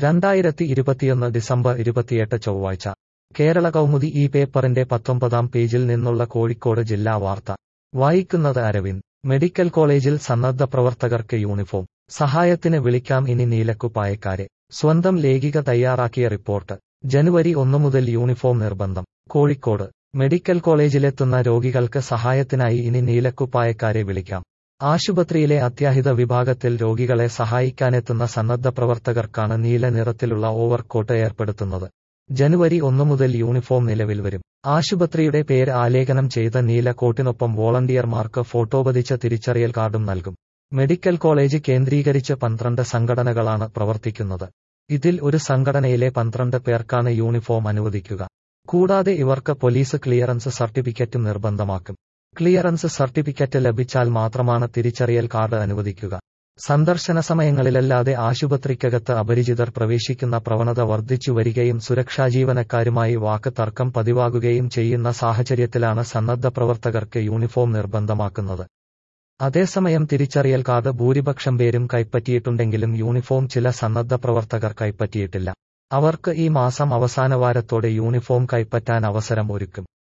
രണ്ടായിരത്തി ഇരുപത്തിയൊന്ന് ഡിസംബർ ഇരുപത്തിയെട്ട് ചൊവ്വാഴ്ച കേരള കൗമുദി ഈ പേപ്പറിന്റെ പത്തൊമ്പതാം പേജിൽ നിന്നുള്ള കോഴിക്കോട് ജില്ലാ വാർത്ത വായിക്കുന്നത് അരവിന്ദ് മെഡിക്കൽ കോളേജിൽ സന്നദ്ധ പ്രവർത്തകർക്ക് യൂണിഫോം സഹായത്തിന് വിളിക്കാം ഇനി നീലക്കുപ്പായക്കാരെ സ്വന്തം ലേഖിക തയ്യാറാക്കിയ റിപ്പോർട്ട് ജനുവരി ഒന്നു മുതൽ യൂണിഫോം നിർബന്ധം കോഴിക്കോട് മെഡിക്കൽ കോളേജിലെത്തുന്ന രോഗികൾക്ക് സഹായത്തിനായി ഇനി നീലക്കുപ്പായക്കാരെ വിളിക്കാം ആശുപത്രിയിലെ അത്യാഹിത വിഭാഗത്തിൽ രോഗികളെ സഹായിക്കാനെത്തുന്ന സന്നദ്ധ പ്രവർത്തകർക്കാണ് നീല നിറത്തിലുള്ള ഓവർകോട്ട് ഏർപ്പെടുത്തുന്നത് ജനുവരി ഒന്നു മുതൽ യൂണിഫോം നിലവിൽ വരും ആശുപത്രിയുടെ പേര് ആലേഖനം ചെയ്ത നീല കോട്ടിനൊപ്പം വോളണ്ടിയർമാർക്ക് ഫോട്ടോ പതിച്ച തിരിച്ചറിയൽ കാർഡും നൽകും മെഡിക്കൽ കോളേജ് കേന്ദ്രീകരിച്ച് പന്ത്രണ്ട് സംഘടനകളാണ് പ്രവർത്തിക്കുന്നത് ഇതിൽ ഒരു സംഘടനയിലെ പന്ത്രണ്ട് പേർക്കാണ് യൂണിഫോം അനുവദിക്കുക കൂടാതെ ഇവർക്ക് പോലീസ് ക്ലിയറൻസ് സർട്ടിഫിക്കറ്റും നിർബന്ധമാക്കും ക്ലിയറൻസ് സർട്ടിഫിക്കറ്റ് ലഭിച്ചാൽ മാത്രമാണ് തിരിച്ചറിയൽ കാർഡ് അനുവദിക്കുക സന്ദർശന സമയങ്ങളിലല്ലാതെ ആശുപത്രിക്കകത്ത് അപരിചിതർ പ്രവേശിക്കുന്ന പ്രവണത വർദ്ധിച്ചു വരികയും സുരക്ഷാ ജീവനക്കാരുമായി വാക്ക് തർക്കം പതിവാകുകയും ചെയ്യുന്ന സാഹചര്യത്തിലാണ് സന്നദ്ധ പ്രവർത്തകർക്ക് യൂണിഫോം നിർബന്ധമാക്കുന്നത് അതേസമയം തിരിച്ചറിയൽ കാർഡ് ഭൂരിപക്ഷം പേരും കൈപ്പറ്റിയിട്ടുണ്ടെങ്കിലും യൂണിഫോം ചില സന്നദ്ധ പ്രവർത്തകർ കൈപ്പറ്റിയിട്ടില്ല അവർക്ക് ഈ മാസം അവസാന വാരത്തോടെ യൂണിഫോം കൈപ്പറ്റാൻ അവസരം ഒരുക്കും